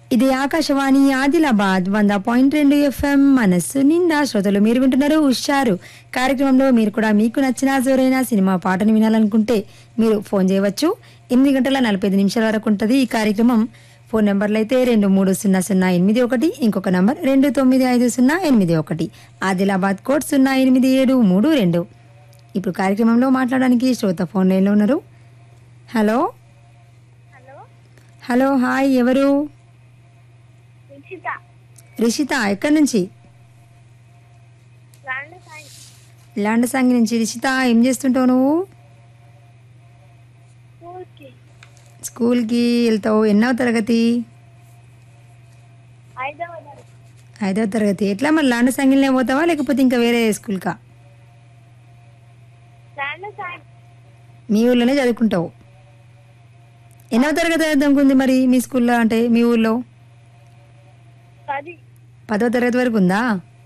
ఇది ఆకాశవాణి ఆదిలాబాద్ వంద పాయింట్ రెండు ఎఫ్ఎం మనస్సు నిండా శ్రోతలు మీరు వింటున్నారు హుషారు కార్యక్రమంలో మీరు కూడా మీకు నచ్చిన జోరైన సినిమా పాటను వినాలనుకుంటే మీరు ఫోన్ చేయవచ్చు ఎనిమిది గంటల నలభై ఐదు నిమిషాల వరకు ఉంటుంది ఈ కార్యక్రమం ఫోన్ నెంబర్లు అయితే రెండు మూడు సున్నా సున్నా ఎనిమిది ఒకటి ఇంకొక నంబర్ రెండు తొమ్మిది ఐదు సున్నా ఎనిమిది ఒకటి ఆదిలాబాద్ కోడ్ సున్నా ఎనిమిది ఏడు మూడు రెండు ఇప్పుడు కార్యక్రమంలో మాట్లాడడానికి శ్రోత ఫోన్ లైన్లో ఉన్నారు హలో హలో హలో హాయ్ ఎవరు నిక్షిత రిషిత ఎక్కడి నుంచి రాండ సాయి లాండసాంగి నుంచి రిషిత ఏం చేస్తుంటావు నువ్వు స్కూల్కి స్కూల్కి వెళ్తావు ఎన్నో తరగతి హైదరాబాద్ ఐదవ తరగతి ఎట్లా మరి లాండసాంగిలోనే పోతావా లేకపోతే ఇంకా వేరే స్కూల్కా రాండ సాయి మీ ఊళ్ళోనే చదువుకుంటావు ఎన్నో తరగతి చదువుకుంది మరి మీ స్కూల్లో అంటే మీ ఊళ్ళో పది పదవ తరగతి వరకు ఉందా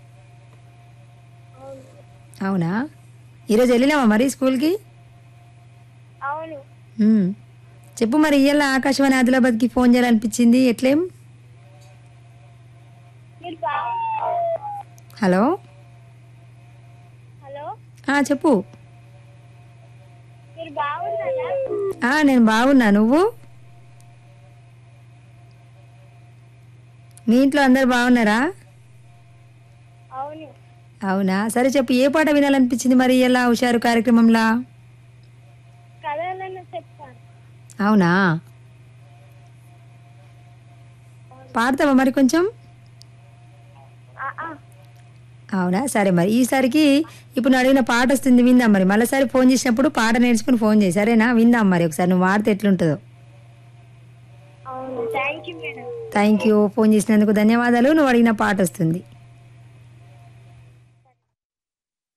అవును అవునా ఈరోజు వెళ్ళినావా మరి స్కూల్కి అవును ఉమ్. చెప్పు మరి ఇయ్యాల ఆకాశవాణి ఆదిలాబాద్కి ఫోన్ చేయాలనిపించింది ఎట్లేం మీరు బాగా హలో హలో ఆ, చెప్పు మీరు బాగున్నారా ఆ, నేను బాగున్నా నువ్వు మీ ఇంట్లో అందరు బాగున్నారా అవును అవునా సరే చెప్పు ఏ పాట వినాలనిపించింది మరి ఎలా హుషారు కార్యక్రమంలా కథలను చెప్తాను అవునా పాడతావా మరి కొంచెం ఆ, ఆ. అవునా సరే మరి ఈసారికి ఇప్పుడు నువ్వు అడిగిన పాట వస్తుంది విందాం మరి మళ్ళీసారి ఫోన్ చేసినప్పుడు పాట నేర్చుకుని ఫోన్ చేయి సరేనా విందాం మరి ఒకసారి నువ్వు వాడితే ఎట్లుంటుందో అవును thank you madam thank you phone చేసినందుకు ధన్యవాదాలు నువ్వు అడిగిన పాట వస్తుంది